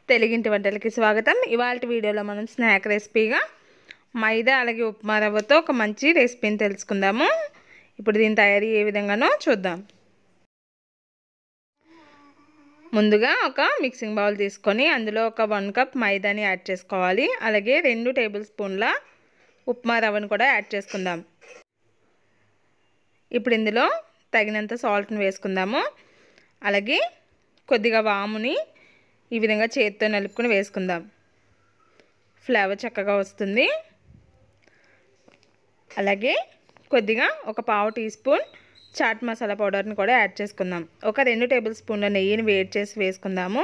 తెలుగింటి వంటలకి స్వాగతం ఇవాళ వీడియోలో మనం స్నాక్ రెసిపీగా మైదా అలాగే ఉప్మా రవ్వతో ఒక మంచి రెసిపీని తెలుసుకుందాము ఇప్పుడు దీని తయారీ ఏ విధంగానో చూద్దాం ముందుగా ఒక మిక్సింగ్ బౌల్ తీసుకొని అందులో ఒక వన్ కప్ మైదాని యాడ్ చేసుకోవాలి అలాగే రెండు టేబుల్ స్పూన్ల ఉప్మా రవ్వను కూడా యాడ్ చేసుకుందాం ఇప్పుడు ఇందులో తగినంత సాల్ట్ని వేసుకుందాము అలాగే కొద్దిగా వాముని ఈ విధంగా చేతితో నలుపుకొని వేసుకుందాం ఫ్లేవర్ చక్కగా వస్తుంది అలాగే కొద్దిగా ఒక పావు టీ స్పూన్ చాట్ మసాలా పౌడర్ని కూడా యాడ్ చేసుకుందాం ఒక రెండు టేబుల్ స్పూన్ల నెయ్యిని వేడి చేసి వేసుకుందాము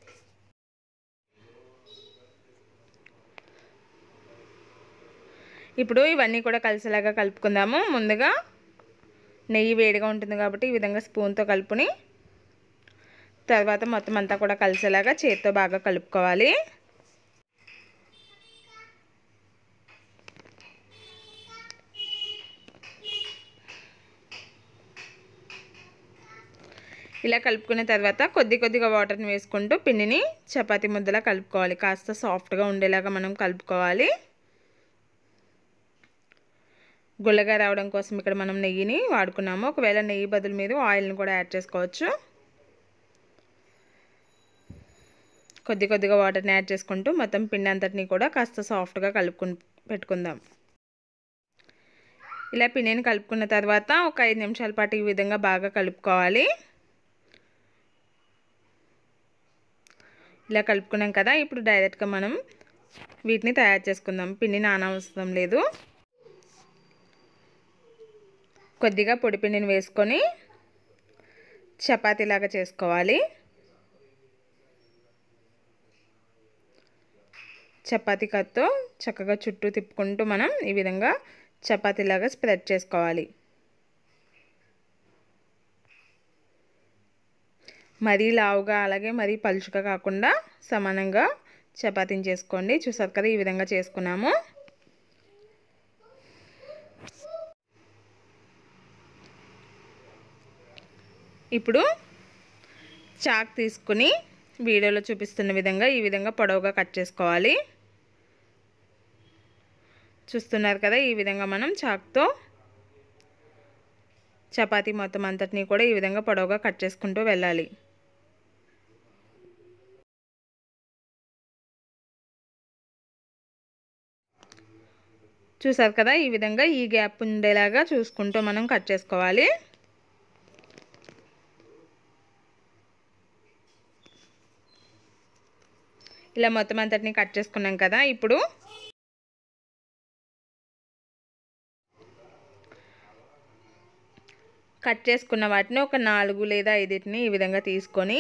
ఇప్పుడు ఇవన్నీ కూడా కలిసేలాగా కలుపుకుందాము ముందుగా నెయ్యి వేడిగా ఉంటుంది కాబట్టి ఈ విధంగా స్పూన్తో కలుపుని తర్వాత మొత్తం అంతా కూడా కలిసేలాగా చేతితో బాగా కలుపుకోవాలి ఇలా కలుపుకున్న తర్వాత కొద్ది కొద్దిగా వాటర్ని వేసుకుంటూ పిండిని చపాతీ ముద్దలా కలుపుకోవాలి కాస్త సాఫ్ట్గా ఉండేలాగా మనం కలుపుకోవాలి గుల్లగా రావడం కోసం ఇక్కడ మనం నెయ్యిని వాడుకున్నాము ఒకవేళ నెయ్యి బదులు మీరు ఆయిల్ని కూడా యాడ్ చేసుకోవచ్చు కొద్ది కొద్దిగా వాటర్ని యాడ్ చేసుకుంటూ మొత్తం పిండి అంతటిని కూడా కాస్త సాఫ్ట్గా కలుపుకుని పెట్టుకుందాం ఇలా పిండిని కలుపుకున్న తర్వాత ఒక ఐదు నిమిషాల పాటు ఈ విధంగా బాగా కలుపుకోవాలి ఇలా కలుపుకున్నాం కదా ఇప్పుడు డైరెక్ట్గా మనం వీటిని తయారు చేసుకుందాం పిండి నానవసరం లేదు కొద్దిగా పొడి పిండిని వేసుకొని చపాతీలాగా చేసుకోవాలి చపాతీ కత్తో చక్కగా చుట్టూ తిప్పుకుంటూ మనం ఈ విధంగా చపాతీలాగా స్ప్రెడ్ చేసుకోవాలి మరీ లావుగా అలాగే మరీ పలుచుగా కాకుండా సమానంగా చపాతీని చేసుకోండి చూసారు కదా ఈ విధంగా చేసుకున్నాము ఇప్పుడు చాక్ తీసుకుని వీడియోలో చూపిస్తున్న విధంగా ఈ విధంగా పొడవుగా కట్ చేసుకోవాలి చూస్తున్నారు కదా ఈ విధంగా మనం చాక్తో చపాతీ మొత్తం అంతటినీ కూడా ఈ విధంగా పొడవుగా కట్ చేసుకుంటూ వెళ్ళాలి చూసారు కదా ఈ విధంగా ఈ గ్యాప్ ఉండేలాగా చూసుకుంటూ మనం కట్ చేసుకోవాలి ఇలా మొత్తం అంతటిని కట్ చేసుకున్నాం కదా ఇప్పుడు కట్ చేసుకున్న వాటిని ఒక నాలుగు లేదా ఐదిటిని ఈ విధంగా తీసుకొని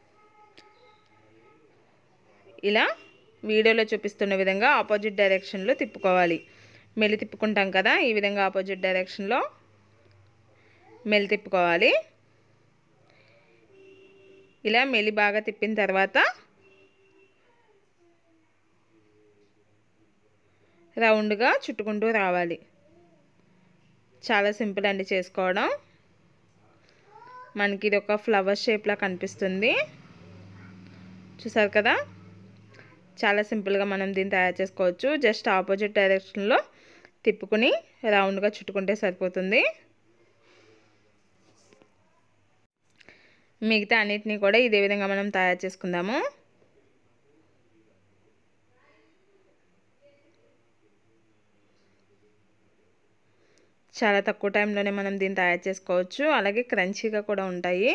ఇలా వీడియోలో చూపిస్తున్న విధంగా ఆపోజిట్ డైరెక్షన్లో తిప్పుకోవాలి మెల్లి తిప్పుకుంటాం కదా ఈ విధంగా ఆపోజిట్ డైరెక్షన్లో మెల్లి తిప్పుకోవాలి ఇలా మెల్లి బాగా తిప్పిన తర్వాత రౌండ్గా చుట్టుకుంటూ రావాలి చాలా సింపుల్ అండి చేసుకోవడం మనకి ఇది ఒక ఫ్లవర్ షేప్లా కనిపిస్తుంది చూసారు కదా చాలా సింపుల్గా మనం దీన్ని తయారు చేసుకోవచ్చు జస్ట్ ఆపోజిట్ డైరెక్షన్లో తిప్పుకుని రౌండ్గా చుట్టుకుంటే సరిపోతుంది మిగతా అన్నిటినీ కూడా ఇదే విధంగా మనం తయారు చేసుకుందాము చాలా తక్కువ టైంలోనే మనం దీన్ని తయారు చేసుకోవచ్చు అలాగే క్రంచీగా కూడా ఉంటాయి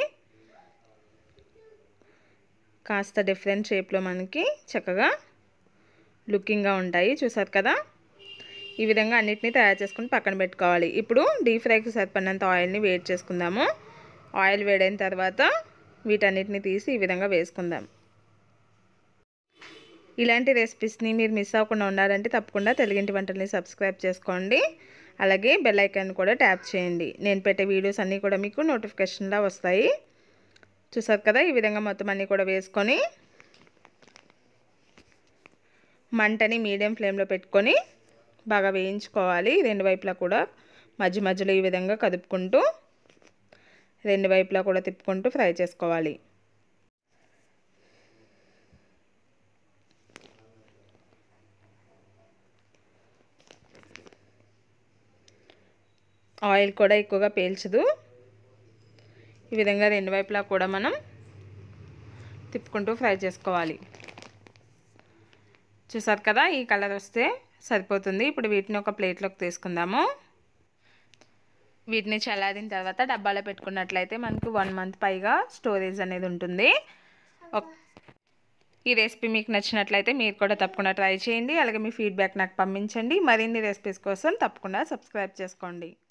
కాస్త డిఫరెంట్ షేప్లో మనకి చక్కగా లుకింగ్గా ఉంటాయి చూసారు కదా ఈ విధంగా అన్నిటినీ తయారు చేసుకుని పక్కన పెట్టుకోవాలి ఇప్పుడు డీప్ ఫ్రైకి సరిపడినంత ఆయిల్ని వేడి చేసుకుందాము ఆయిల్ వేడైన తర్వాత వీటన్నిటిని తీసి ఈ విధంగా వేసుకుందాం ఇలాంటి రెసిపీస్ని మీరు మిస్ అవ్వకుండా ఉండాలంటే తప్పకుండా తెలుగింటి వంటల్ని సబ్స్క్రైబ్ చేసుకోండి అలాగే బెల్ ఐకాన్ కూడా ట్యాప్ చేయండి నేను పెట్టే వీడియోస్ అన్నీ కూడా మీకు నోటిఫికేషన్లా వస్తాయి చూసారు కదా ఈ విధంగా మొత్తం అన్నీ కూడా వేసుకొని మంటని మీడియం ఫ్లేమ్లో పెట్టుకొని బాగా వేయించుకోవాలి రెండు వైపులా కూడా మధ్య మధ్యలో ఈ విధంగా కదుపుకుంటూ రెండు వైపులా కూడా తిప్పుకుంటూ ఫ్రై చేసుకోవాలి ఆయిల్ కూడా ఎక్కువగా పీల్చదు ఈ విధంగా రెండు వైపులా కూడా మనం తిప్పుకుంటూ ఫ్రై చేసుకోవాలి చూసారు కదా ఈ కలర్ వస్తే సరిపోతుంది ఇప్పుడు వీటిని ఒక ప్లేట్లోకి తీసుకుందాము వీటిని చల్లారిన తర్వాత డబ్బాలో పెట్టుకున్నట్లయితే మనకు వన్ మంత్ పైగా స్టోరేజ్ అనేది ఉంటుంది ఈ రెసిపీ మీకు నచ్చినట్లయితే మీరు కూడా తప్పకుండా ట్రై చేయండి అలాగే మీ ఫీడ్బ్యాక్ నాకు పంపించండి మరిన్ని రెసిపీస్ కోసం తప్పకుండా సబ్స్క్రైబ్ చేసుకోండి